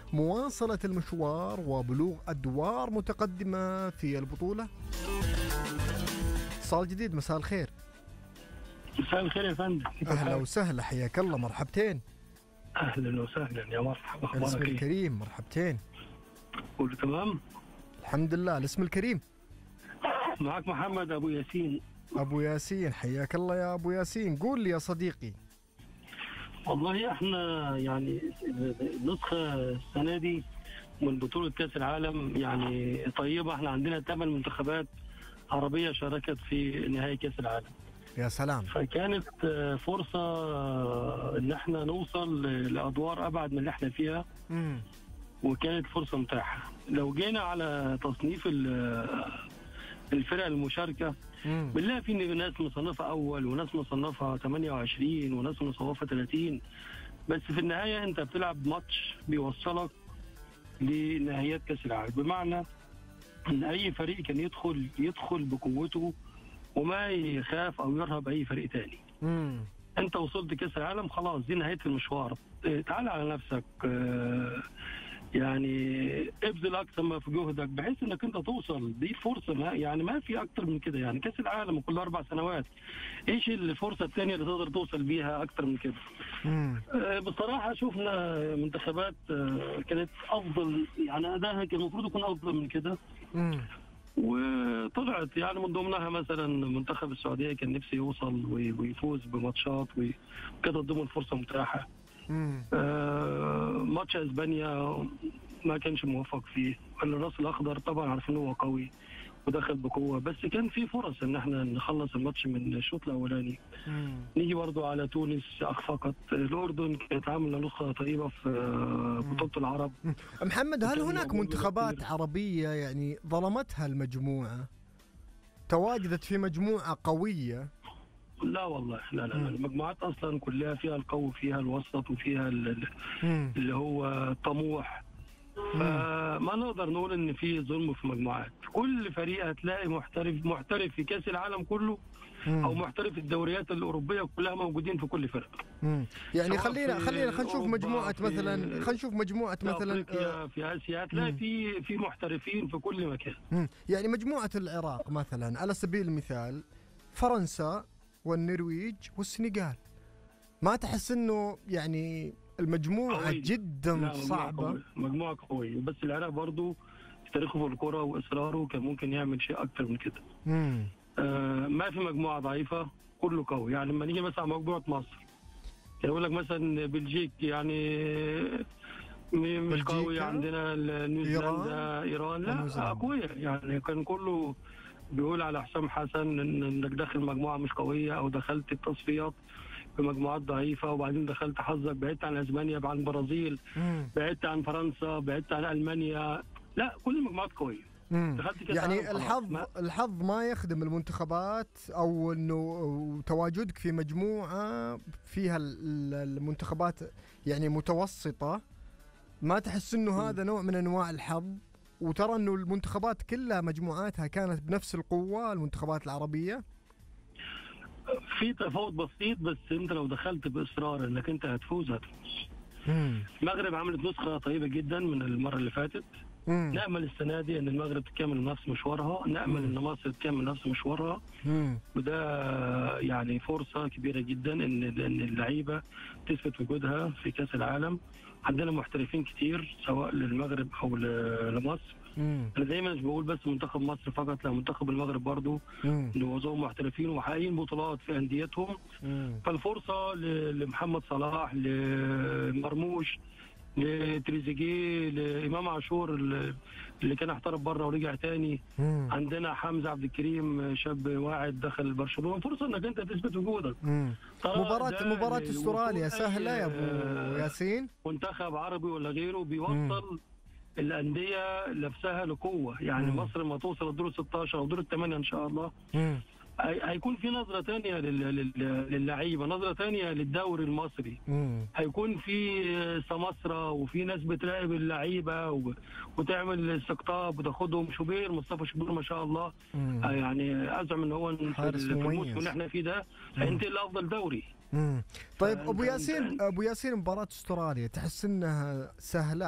مواصلة المشوار وبلوغ أدوار متقدمة في البطولة اتصال جديد مساء الخير مساء الخير يا فندم كيف أهلا الحال؟ وسهلا حياك الله مرحبتين اهلا وسهلا يا مرحبا الاسم اخبارك ايه؟ الكريم مرحبتين كله تمام؟ الحمد لله الاسم الكريم معك محمد ابو ياسين أبو ياسين حياك الله يا أبو ياسين قول لي يا صديقي والله احنا يعني النسخه السنه دي من بطوله كاس العالم يعني طيبه احنا عندنا ثمان منتخبات عربيه شاركت في نهائي كاس العالم يا سلام فكانت آه، فرصه آه، ان احنا نوصل ل- لادوار ابعد من اللي احنا فيها مم. وكانت فرصه متاحه لو جينا على تصنيف ال- الفرق المشاركه مم. بنلاقي في ناس مصنفه اول وناس مصنفه 28 وناس مصنفه 30 بس في النهايه انت بتلعب ماتش بيوصلك لنهايات كاس العالم بمعنى ان اي فريق كان يدخل يدخل بقوته وما يخاف او يرهب اي فريق تاني مم. انت وصلت كاس العالم خلاص دي نهايه المشوار اه، تعال على نفسك اه، يعني ابذل اكثر ما في جهدك بحيث انك انت توصل دي فرصه ما يعني ما في اكتر من كده يعني كاس العالم كل اربع سنوات ايش الفرصه الثانيه اللي تقدر توصل بيها اكتر من كده مم. اه، بصراحه شفنا منتخبات اه، كانت افضل يعني ادائها كان المفروض يكون افضل من كده مم. وطلعت يعني من ضمنها مثلا منتخب السعوديه كان نفسه يوصل وي- ويفوز بماتشات وي- وكانت ضمن فرصه متاحه مم. آه، ماتش اسبانيا ما كانش موفق فيه الراس الاخضر طبعا عارفين هو قوي ودخل بقوه بس كان في فرص ان احنا نخلص الماتش من الشوط الاولاني مم. نيجي برضو على تونس اخفقت الاردن كانت عامله نسخه طيبه في آه، بطوله العرب محمد هل وكان هناك موجود منتخبات كثير. عربية يعني ظلمتها المجموعة تواجدت في مجموعة قوية لا والله لا لا, مم. لا المجموعات اصلا كلها فيها القوي فيها الوسط وفيها ال- ال- مم. اللي هو طموح فما نقدر نقول ان في ظلم في مجموعات كل فريق هتلاقي محترف محترف في كاس العالم كله او مم. محترف في الدوريات الاوروبيه كلها موجودين في كل فرقه مم. يعني سواء خلينا في خلينا خلينا نشوف أوروبا، مجموعة في- مثلا خلينا نشوف مجموعة في مثلا آه، افريقيا في اسيا هتلاقي مم. في في محترفين في كل مكان مم. يعني مجموعة العراق مثلا على سبيل المثال فرنسا والنرويج والسنغال ما تحس انه يعني المجموعة قوي. جدا لا، مجموعة صعبة قوية. مجموعه قويه بس العراق برضو تاريخه في الكره واصراره كان ممكن يعمل شيء اكتر من كده مم. آه، ما في مجموعه ضعيفه كله قوي يعني لما نيجي مثلا على مجموعه مصر كان يقول لك مثلا بلجيك يعني م- مش بلجيكا؟ قوي عندنا ال- نيوزيلندا ايران لا ونيوزيلندا. اقوياء يعني كان كله بيقول على حسام حسن إن انك داخل مجموعه مش قويه او دخلت التصفيات بمجموعات ضعيفه وبعدين دخلت حظك بعدت عن اسبانيا عن البرازيل مم. بعدت عن فرنسا بعدت عن المانيا لا كل المجموعات قويه مم. دخلت كأس يعني العالم خلاص. الحظ ما- الحظ ما يخدم المنتخبات او انه تواجدك في مجموعه فيها ال- ال- المنتخبات يعني متوسطه ما تحس انه هذا نوع من انواع الحظ وترى انه المنتخبات كلها مجموعاتها كانت بنفس القوه المنتخبات العربيه في تفاوت بسيط بس انت لو دخلت باصرار انك انت هتفوز هتفوز مم. المغرب عملت نسخه طيبه جدا من المره اللي فاتت مم. نامل السنه دي ان المغرب تكمل نفس مشوارها نامل ان مصر تكمل نفس مشوارها مم. وده يعني فرصه كبيره جدا ان ان اللعيبه تثبت وجودها في كاس العالم عندنا محترفين كتير سواء للمغرب او ل- لمصر مم. انا دايما مش بقول بس منتخب مصر فقط لا منتخب المغرب برضو مم. اللي معظمهم محترفين ومحققين بطولات في انديتهم مم. فالفرصه ل- لمحمد صلاح لمرموش لتريزيجيه لامام عاشور اللي اللي كان احترف بره ورجع تاني مم. عندنا حمزه عبد الكريم شاب واعد دخل برشلونه فرصه انك انت تثبت وجودك مم. ترى مباراة ده مباراة لوصول استراليا أي، سهلة يا ابو آه، ياسين منتخب عربي ولا غيره بيوصل الانديه نفسها لقوه يعني مم. مصر لما توصل الدور 16 او دور الثمانيه ان شاء الله مم. هي- هيكون في نظره ثانيه للعيبه نظره ثانيه للدوري المصري مم. هيكون في سماسرة وفي ناس بتراقب اللعيبه و- وتعمل استقطاب وتاخدهم شوبير مصطفى شوبير ما شاء الله مم. آه يعني ازعم ان هو في حارس في الموسم مميز. اللي احنا فيه ده هينتقل لافضل دوري مم. طيب فأنت- ابو ياسين أنت- ابو ياسين مباراة استراليا تحس انها سهلة